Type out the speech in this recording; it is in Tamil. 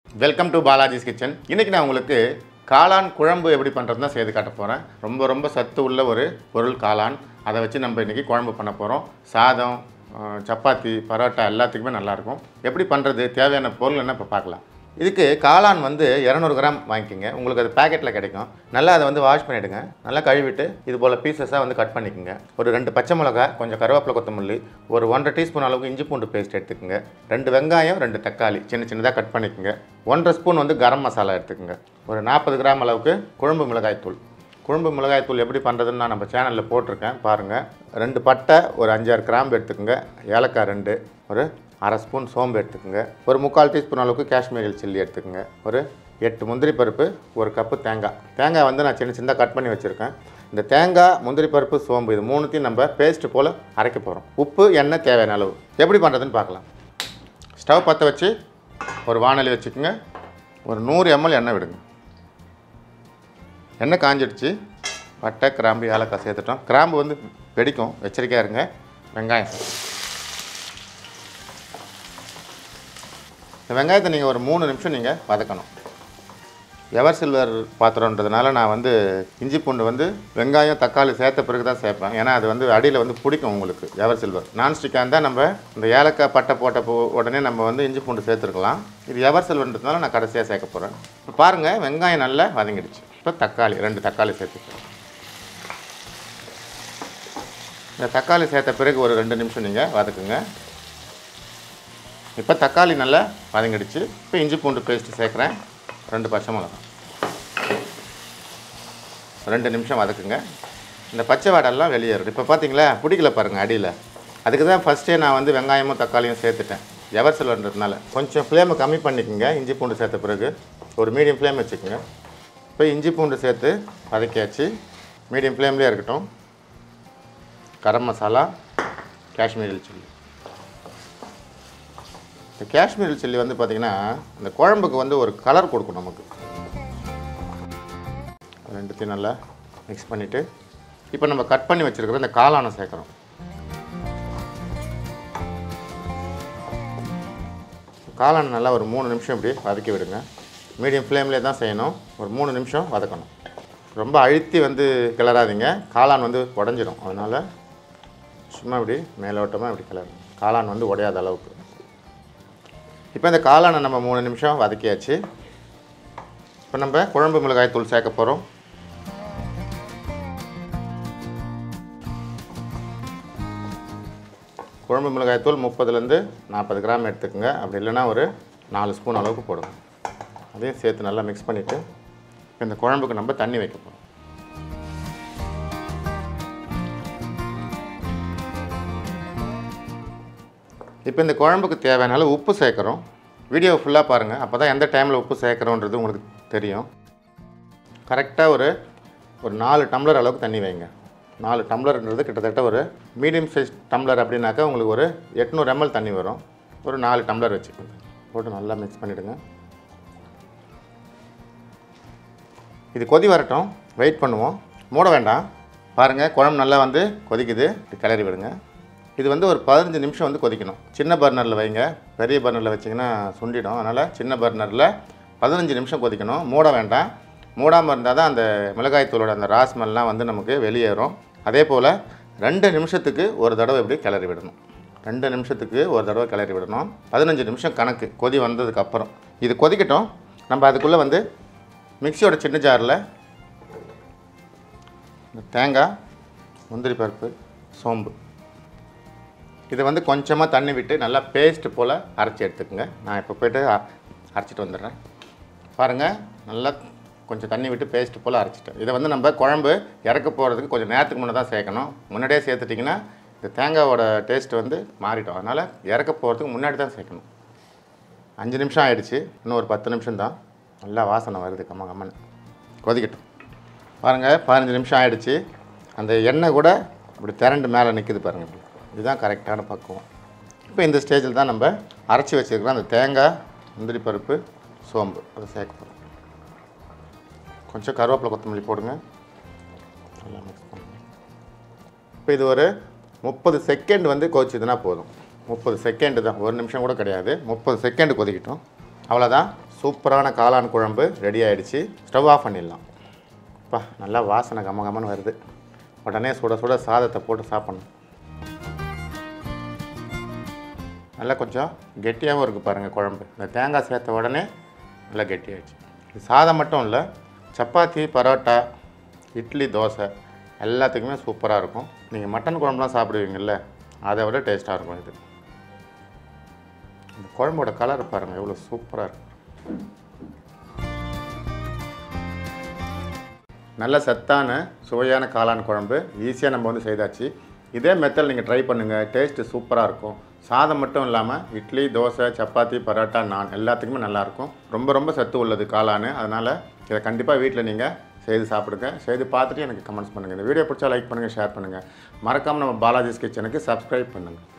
வெல்கம் டு பாலாஜிஸ் கிச்சன் இன்றைக்கி நான் உங்களுக்கு காளான் குழம்பு எப்படி பண்ணுறது தான் செய்து காட்ட போகிறேன் ரொம்ப ரொம்ப சத்து உள்ள ஒரு பொருள் காளான் அதை வச்சு நம்ம இன்றைக்கி குழம்பு பண்ண போகிறோம் சாதம் அஹ், சப்பாத்தி பரோட்டா எல்லாத்துக்குமே நல்லாயிருக்கும் எப்படி பண்ணுறது தேவையான பொருள் என்ன இப்போ பார்க்கலாம் இதுக்கு காளான் வந்து இரநூறு கிராம் வாங்கிக்கோங்க உங்களுக்கு அது பேக்கெட்டில் கிடைக்கும் நல்லா அதை வந்து வாஷ் பண்ணிவிடுங்க நல்லா கழுவிட்டு இது போல் பீசஸாக வந்து கட் பண்ணிக்கோங்க ஒரு ரெண்டு பச்சை மிளகா கொஞ்சம் கருவேப்பிலை கொத்தமல்லி ஒரு ஒன்றரை டீஸ்பூன் அளவுக்கு இஞ்சி பூண்டு பேஸ்ட் எடுத்துக்கோங்க ரெண்டு வெங்காயம் ரெண்டு தக்காளி சின்ன சின்னதாக கட் பண்ணிக்கோங்க ஒன்றரை ஸ்பூன் வந்து கரம் மசாலா எடுத்துக்கோங்க ஒரு நாற்பது கிராம் அளவுக்கு குழம்பு மிளகாய் தூள் குழம்பு மிளகாய் தூள் எப்படி பண்ணுறதுன்னு நான் நம்ம சேனலில் போட்டிருக்கேன் பாருங்கள் ரெண்டு பட்டை ஒரு அஞ்சாறு கிராம்பு எடுத்துக்கோங்க ஏலக்காய் ரெண்டு ஒரு அரை ஸ்பூன் சோம்பு எடுத்துக்கோங்க ஒரு முக்கால் டீஸ்பூன் அளவுக்கு காஷ்மீரி சில்லி எடுத்துக்கோங்க ஒரு எட்டு முந்திரி பருப்பு ஒரு கப்பு தேங்காய் தேங்காய் வந்து நான் சின்ன சின்னதாக கட் பண்ணி வச்சுருக்கேன் இந்த தேங்காய் முந்திரி பருப்பு சோம்பு இது மூணுத்தையும் நம்ம பேஸ்ட்டு போல் அரைக்க போகிறோம் உப்பு எண்ணெய் தேவையான அளவு எப்படி பண்ணுறதுன்னு பார்க்கலாம் ஸ்டவ் பற்ற வச்சு ஒரு வானொலி வச்சுக்கோங்க ஒரு நூறு எம்எல் எண்ணெய் விடுங்க எண்ணெய் காஞ்சிடுச்சு பட்டை கிராம்பு ஏலக்காய் சேர்த்துட்டோம் கிராம்பு வந்து வெடிக்கும் எச்சரிக்கையாக இருங்க வெங்காயம் இந்த வெங்காயத்தை நீங்கள் ஒரு மூணு நிமிஷம் நீங்கள் வதக்கணும் எவர் சில்வர் பாத்திரன்றதுனால நான் வந்து இஞ்சி பூண்டு வந்து வெங்காயம் தக்காளி சேர்த்த பிறகு தான் சேர்ப்பேன் ஏன்னா அது வந்து அடியில் வந்து பிடிக்கும் உங்களுக்கு எவர் சில்வர் நான்ஸ்டிக்காக இருந்தால் நம்ம இந்த ஏலக்காய் பட்டை போட்ட போ உடனே நம்ம வந்து இஞ்சி பூண்டு சேர்த்துருக்கலாம் இது எவர் சில்வர்ன்றதுனால நான் கடைசியாக சேர்க்க போகிறேன் இப்போ பாருங்கள் வெங்காயம் நல்லா வதங்கிடுச்சு இப்போ தக்காளி ரெண்டு தக்காளி சேர்த்துக்கிறேன் இந்த தக்காளி சேர்த்த பிறகு ஒரு ரெண்டு நிமிஷம் நீங்கள் வதக்குங்க இப்போ தக்காளி நல்லா வதங்கிடுச்சு இப்போ இஞ்சி பூண்டு பேஸ்ட்டு சேர்க்குறேன் ரெண்டு பச்சை மிளகா ரெண்டு நிமிஷம் வதக்குங்க இந்த பச்சை வாடெல்லாம் வெளியேறும் இப்போ பார்த்தீங்களா பிடிக்கல பாருங்கள் அடியில் அதுக்கு தான் ஃபஸ்ட்டே நான் வந்து வெங்காயமும் தக்காளியும் சேர்த்துட்டேன் எவர் சிலன்றதுனால கொஞ்சம் ஃப்ளேமை கம்மி பண்ணிக்கோங்க இஞ்சி பூண்டு சேர்த்த பிறகு ஒரு மீடியம் ஃப்ளேம் வச்சுக்கோங்க இப்போ இஞ்சி பூண்டு சேர்த்து வதக்கியாச்சு மீடியம் ஃப்ளேம்லேயே இருக்கட்டும் கரம் மசாலா காஷ்மீரி சில்லி இந்த காஷ்மீரி சில்லி வந்து பார்த்திங்கன்னா இந்த குழம்புக்கு வந்து ஒரு கலர் கொடுக்கும் நமக்கு ரெண்டுத்தையும் நல்லா மிக்ஸ் பண்ணிவிட்டு இப்போ நம்ம கட் பண்ணி வச்சுருக்கிற இந்த காளானை சேர்க்குறோம் காளான் நல்லா ஒரு மூணு நிமிஷம் இப்படி வதக்கி விடுங்க மீடியம் ஃப்ளேம்லேயே தான் செய்யணும் ஒரு மூணு நிமிஷம் வதக்கணும் ரொம்ப அழுத்தி வந்து கிளறாதீங்க காளான் வந்து உடஞ்சிரும் அதனால் சும்மா இப்படி மேலோட்டமாக இப்படி கிளறணும் காளான் வந்து உடையாத அளவுக்கு இப்போ இந்த காளானை நம்ம மூணு நிமிஷம் வதக்கியாச்சு இப்போ நம்ம குழம்பு மிளகாய் தூள் சேர்க்க போகிறோம் குழம்பு மிளகாய் தூள் முப்பதுலேருந்து நாற்பது கிராம் எடுத்துக்கோங்க அப்படி இல்லைன்னா ஒரு நாலு ஸ்பூன் அளவுக்கு போடுங்க அதையும் சேர்த்து நல்லா மிக்ஸ் பண்ணிவிட்டு இந்த குழம்புக்கு நம்ம தண்ணி வைக்க போகிறோம் இப்போ இந்த குழம்புக்கு தேவையான அளவு உப்பு சேர்க்குறோம் வீடியோ ஃபுல்லாக பாருங்கள் அப்போ தான் எந்த டைமில் உப்பு சேர்க்குறோன்றது உங்களுக்கு தெரியும் கரெக்டாக ஒரு ஒரு நாலு டம்ளர் அளவுக்கு தண்ணி வைங்க நாலு டம்ளர்ன்றது கிட்டத்தட்ட ஒரு மீடியம் சைஸ் டம்ளர் அப்படின்னாக்கா உங்களுக்கு ஒரு எட்நூறு எம்எல் தண்ணி வரும் ஒரு நாலு டம்ளர் வச்சுக்கோங்க போட்டு நல்லா மிக்ஸ் பண்ணிவிடுங்க இது கொதி வரட்டும் வெயிட் பண்ணுவோம் மூட வேண்டாம் பாருங்கள் குழம்பு நல்லா வந்து கொதிக்குது இப்படி கிளறி விடுங்க இது வந்து ஒரு பதினஞ்சு நிமிஷம் வந்து கொதிக்கணும் சின்ன பர்னரில் வைங்க பெரிய பர்னரில் வச்சிங்கன்னா சுண்டிடும் அதனால் சின்ன பர்னரில் பதினஞ்சு நிமிஷம் கொதிக்கணும் மூட வேண்டாம் மூடாமல் இருந்தால் தான் அந்த மிளகாய் தூளோட அந்த ராஸ்மெல்லாம் வந்து நமக்கு வெளியேறும் அதே போல் ரெண்டு நிமிஷத்துக்கு ஒரு தடவை இப்படி கிளறி விடணும் ரெண்டு நிமிஷத்துக்கு ஒரு தடவை கிளறி விடணும் பதினஞ்சு நிமிஷம் கணக்கு கொதி வந்ததுக்கப்புறம் இது கொதிக்கட்டும் நம்ம அதுக்குள்ளே வந்து மிக்சியோட சின்ன ஜாரில் இந்த தேங்காய் முந்திரி பருப்பு சோம்பு இதை வந்து கொஞ்சமாக தண்ணி விட்டு நல்லா பேஸ்ட்டு போல் அரைச்சி எடுத்துக்கோங்க நான் இப்போ போய்ட்டு அ- அரைச்சிட்டு வந்துடுறேன் பாருங்கள் நல்லா கொஞ்சம் தண்ணி விட்டு பேஸ்ட்டு போல் அரைச்சிட்டேன் இதை வந்து நம்ம குழம்பு இறக்க போகிறதுக்கு கொஞ்சம் நேரத்துக்கு முன்னே தான் சேர்க்கணும் முன்னாடியே சேர்த்துட்டிங்கன்னா இந்த தேங்காவோட டேஸ்ட் வந்து மாறிடும் அதனால் இறக்க போகிறதுக்கு முன்னாடி தான் சேர்க்கணும் அஞ்சு நிமிஷம் ஆயிடுச்சு இன்னும் ஒரு பத்து நிமிஷம் தான் நல்லா வாசனை வருது கம்ம கம்மன் கொதிக்கட்டும் பாருங்கள் பதினஞ்சு நிமிஷம் ஆயிடுச்சு அந்த எண்ணெய் கூட இப்படி திரண்டு மேலே நிற்குது பாருங்கள் இப்படி இதுதான் கரெக்டான பக்குவம் இப்போ இந்த ஸ்டேஜில் தான் நம்ம அரைச்சி வச்சுருக்கிறோம் அந்த தேங்காய் முந்திரி பருப்பு சோம்பு அதை சேர்க்க போகிறோம் கொஞ்சம் கருவேப்பிலை கொத்தமல்லி போடுங்க நல்லா மிக்ஸ் பண்ணுங்க இப்போ இது ஒரு முப்பது செகண்ட் வந்து கொதிச்சதுன்னா போதும் முப்பது செகண்டு தான் ஒரு நிமிஷம் கூட கிடையாது முப்பது செகண்ட் கொதிக்கட்டும் அவ்வளோதான் சூப்பரான காளான் குழம்பு ரெடி ஆயிடுச்சு ஸ்டவ் ஆஃப் பண்ணிடலாம் அப்பா நல்லா வாசனை கம கமன்னு வருது உடனே சுட சுட சாதத்தை போட்டு சாப்பிடணும் நல்லா கொஞ்சம் கெட்டியாகவும் இருக்குது பாருங்கள் குழம்பு இந்த தேங்காய் சேர்த்த உடனே நல்லா கெட்டியாயிடுச்சு இது சாதம் மட்டும் இல்லை சப்பாத்தி பரோட்டா இட்லி தோசை எல்லாத்துக்குமே சூப்பராக இருக்கும் நீங்கள் மட்டன் குழம்புலாம் சாப்பிடுவீங்கள்ல அதை விட டேஸ்ட்டாக இருக்கும் இது இந்த குழம்போட கலர் பாருங்கள் எவ்வளோ சூப்பராக இருக்கு நல்ல சத்தான சுவையான காளான் குழம்பு ஈஸியாக நம்ம வந்து செய்தாச்சு இதே மெத்தட் நீங்கள் ட்ரை பண்ணுங்கள் டேஸ்ட்டு சூப்பராக இருக்கும் சாதம் மட்டும் இல்லாமல் இட்லி தோசை சப்பாத்தி பரோட்டா நான் எல்லாத்துக்குமே நல்லாயிருக்கும் ரொம்ப ரொம்ப சத்து உள்ளது காளான் அதனால் இதை கண்டிப்பாக வீட்டில் நீங்கள் செய்து சாப்பிடுங்க செய்து பார்த்துட்டு எனக்கு கமெண்ட்ஸ் பண்ணுங்கள் இந்த வீடியோ பிடிச்சா லைக் பண்ணுங்கள் ஷேர் பண்ணுங்கள் மறக்காமல் நம்ம பாலாஜிஸ் கிச்சனுக்கு சப்ஸ்கிரைப் பண்ணுங்கள்